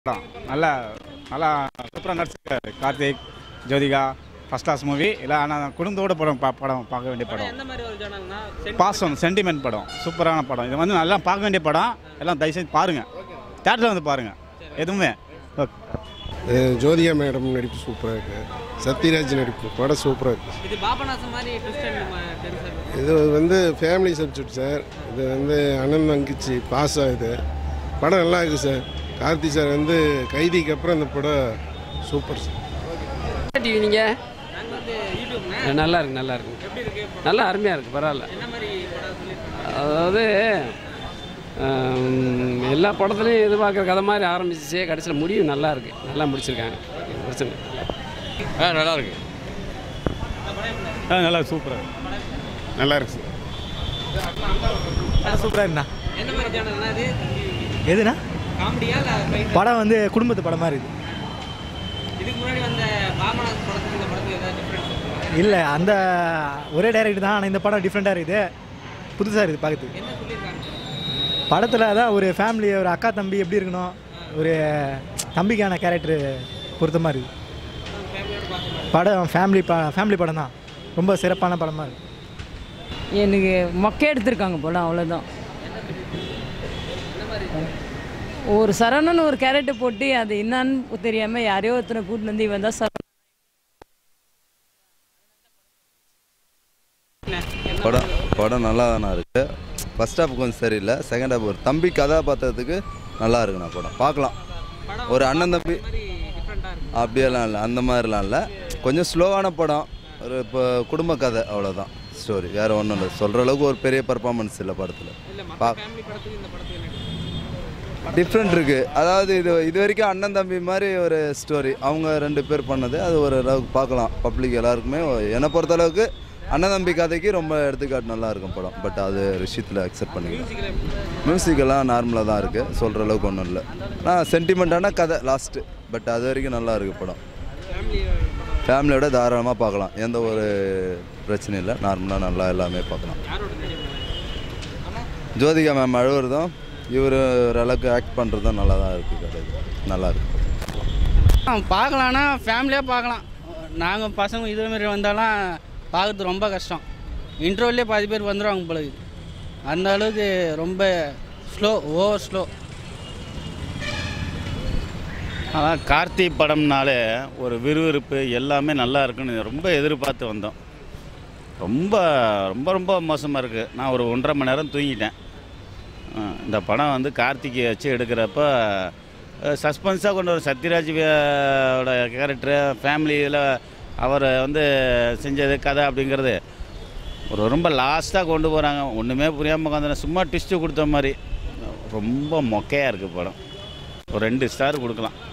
படம் நல்லா நல்லா சூப்பராக நடிச்சிருக்காரு Karthik Jyothika first class movie இல்லை ஆனால் குடும்பத்தோட படம் பா படம் பார்க்க வேண்டிய படம் எந்த மாதிரி ஒரு ஜானல்னா பாசம் சென்டிமெண்ட் படம் சூப்பரான படம் இது வந்து நல்லா பார்க்க வேண்டிய படம் எல்லாம் தயவுசெய்து பாருங்கள் தேட்டரில் வந்து பாருங்கள் எதுவுமே ஓகே அஹ் ஜோதிகா மேடம் நடிப்பு சூப்பராக இருக்குது சத்யராஜ் நடிப்பு படம் சூப்பராக இருக்குது இது பாபநாசம் மாதிரி ட்விஸ்ட் அண்ட் டென்ஸ் இது வந்து ஃபேமிலி சப்ஜெக்ட் சார் இது வந்து அண்ணன் தங்கிச்சு பாஸ் ஆகுது படம் நல்லா இருக்குது சார் கார்த்தி சார் வந்து கைதிக்கு அப்புறம் இந்த படம் சூப்பர் சார் டிவி நீங்கள் நாங்கள் வந்து யூடியூப்ண்ணே நல்லா இருக்கு நல்லா இருக்கு எப்படி இருக்கு நல்லா அருமையாக இருக்குது பரவாயில்ல என்ன மாதிரி படம் சொல்லியிருக்காங்க அதாவது ஆம், எல்லா படத்துலையும் எதிர்பார்க்குற கதை மாதிரி ஆரம்பிச்சிச்சு கடைசியில் முடிவு நல்லா இருக்கு நல்லா முடிச்சிருக்காங்க பிரச்சனை இல்லை. ஆ நல்லா இருக்கு நல்லா சூப்பராக நல்லா இருக்கு சார் சூப்பராக இருந்தா என்ன மாதிரி ஜானல்னா இது எதுனா காமெடியா இல்லை fight ஆ? படம் வந்து குடும்பத்து படமாக இருக்குது இதுக்கு முன்னாடி வந்த பாபநாசம் படத்துக்கு இந்த படத்துக்கு ஏதாவது டிஃப்ரென்ஸ் இல்லை அந்த ஒரே டைரக்டர் தான் ஆனால் இந்த படம் டிஃப்ரெண்ட்டாக இருக்குது புதுசாக இருக்குது பார்க்கறதுக்கு என்ன சொல்லியிருக்காங்க படத்தில் தான் ஒரு ஃபேமிலி ஒரு அக்கா தம்பி எப்படி இருக்கணும் ஒரு தம்பிக்கான கேரக்டர் பொருத்தமாக இருக்குது ஃபேமிலியோட பார்க்கணும் படம் ஃபேமிலி ப ஃபேமிலி படம் தான் ரொம்ப சிறப்பான படமாக இருக்குது எனக்கு மொக்கை எடுத்திருக்காங்க படம் அவ்வளோதான் ஒரு சரவணன் ஒரு கேரக்டர் போட்டு அது என்னன்னு தெரியாமல் யாரையோ ஒருத்தனை கூட்டிட்டு வந்து இவன் தான் சரவணன் படம் படம் நல்லா தானே இருக்குது ஃபஸ்ட் ஹாஃப் கொஞ்சம் சரியில்லை செகண்ட் ஹாஃப் ஒரு தம்பி கதாபாத்திரத்துக்கு நல்லா இருக்குண்ணா படம் பார்க்கலாம் ஒரு அண்ணன் தம்பி மாதிரி டிஃப்ரெண்ட்டாக இருக்கு அப்படியெல்லாம் இல்லை அந்த மாதிரிலாம் இல்லை கொஞ்சம் ஸ்லோவான படம் ஒரு இப்போ குடும்ப கதை அவ்வளோதான் ஸ்டோரி வேறு ஒன்றும் இல்லை சொல்கிற அளவுக்கு ஒரு பெரிய பர்ஃபார்மன்ஸ் இல்லை படத்தில் இல்லை பா மற்ற ஃபேமிலி படத்துக்கு இந்த படத்துக்கு என்ன டிஃப்ரெண்ட் இருக்குது அதாவது இது இது வரைக்கும் அண்ணன் தம்பி மாதிரி ஒரு ஸ்டோரி அவங்க ரெண்டு பேர் பண்ணது அது ஒரு அளவுக்கு பார்க்கலாம் பப்ளிக் எல்லாருக்குமே என்னை பொறுத்தளவுக்கு அண்ணன் தம்பி கதைக்கு ரொம்ப எடுத்துக்காட்டு நல்லா இருக்கும் படம் பட் அது விஷயத்தில் அக்செப்ட் பண்ணிக்கலாம் மியூசிக் எல்லாம் நார்மலாக தான் இருக்குது சொல்கிற அளவுக்கு ஒன்றும் இல்லை ஆனால் சென்டிமெண்ட்டான கதை லாஸ்ட்டு பட் அது வரைக்கும் நல்லா இருக்குது படம் ஃபேமிலியோட தாராளமாக பார்க்கலாம் எந்த ஒரு பிரச்சனையும் இல்லை நார்மலாக நல்லா எல்லாமே பார்க்கலாம் ஜோதிகா மேம் அழுவுறதும் இவர் ஓரளவுக்கு ஆக்ட் பண்ணுறதும் நல்லா தான் இருக்குது கிடையாது நல்லா இருக்கு பார்க்கலான்னா ஃபேமிலியாக பார்க்கலாம் நாங்கள் பசங்க இதே மாதிரி வந்தாலும் பார்க்கறது ரொம்ப கஷ்டம் இன்டர்வல்லே பாதி பேர் வந்துடுவாங்க போல இருக்குது. அந்த அளவுக்கு ரொம்ப ஸ்லோ ஓவர் ஸ்லோ அதான் கார்த்தி படம்னாலே ஒரு விறுவிறுப்பு எல்லாமே நல்லா இருக்குன்னு ரொம்ப எதிர்பார்த்து வந்தோம் ரொம்ப ரொம்ப ரொம்ப மோசமாக இருக்குது நான் ஒரு ஒன்றரை மணி நேரம் தூங்கிட்டேன் அஹ் இந்த படம் வந்து கார்த்திகை வச்சு எடுக்கிறப்ப சஸ்பென்ஸாக கொண்டு வர சத்யராஜ் ஓட கேரக்டரு ஃபேமிலியில் அவர் வந்து செஞ்சது கதை அப்படிங்கிறது ஒரு ரொம்ப லாஸ்ட்டாக கொண்டு போகிறாங்க ஒன்றுமே புரியாமல் உட்காந்து சும்மா ட்விஸ்ட்டு கொடுத்த மாதிரி ரொம்ப மொக்கையாக இருக்குது படம் ஒரு ரெண்டு ஸ்டார் கொடுக்கலாம்